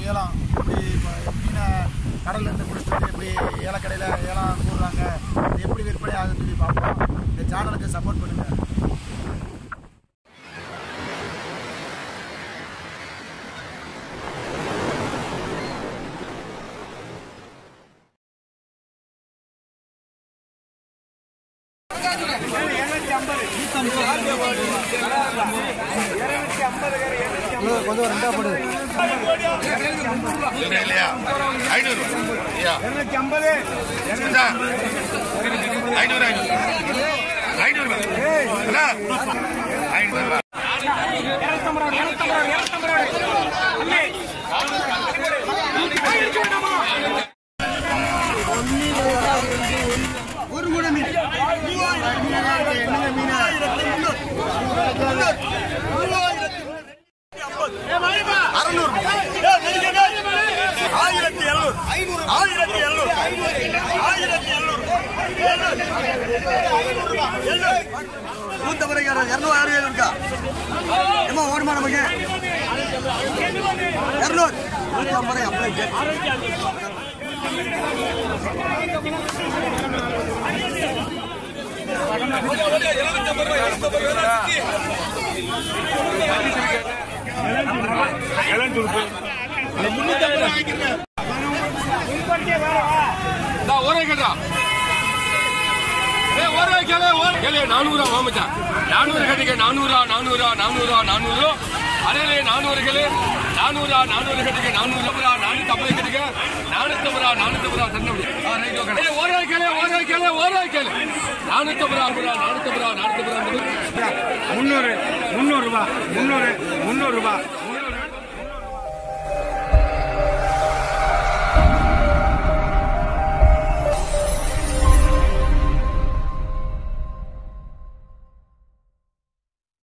ஏலம் எப்படி இப்போ மீனை கடல்லேருந்து பிடிச்சிட்டு வந்து எப்படி ஏலக்கடையில் ஏலம் போடுறாங்க அது எப்படி விற்பனை ஆகுதுன்னு சொல்லி பார்ப்போம் இந்த சேனலுக்கு சப்போர்ட் பண்ணுங்கள் கொஞ்சம் ரெண்டா போடு இல்லையா ஐநூறு ஐயா இந்தா. ஐநூறு ஐநூறு ஐநூறு அண்ணா. ஐநூறு ரூபா. ஆயிரத்தி எழுநூறு ஆயிரத்தி எழுநூறு ஆயிரத்தி எழுநூறு நூத்தம்பது இரநூறு ஆறு ஏழு இருக்கா ஏமா ஓடுமா நமக்கு இரநூறு நூத்தி ஐம்பது அப்படியே ஒரே கேட்டா ஒரே கேளு கேளு நானூறா வாமச்சா நானூறு கட்டிக்க நானூறா நானூறா நானூறா நானூறு அரே நானூறு கேளு நானூறா நானூறு கட்டிக்க நானூறு நானூத்தி ஐம்பது கட்டிக்க நானூத்தி நானூத்தி சன்னம் ஒரே கேளு ஒரே கேளு ஒரே கேளு நானூத்தி ஐம்பது நானூத்தி நானூத்தி முந்நூறு முந்நூறு ரூபாய் முந்நூறு முந்நூறு ரூபாய்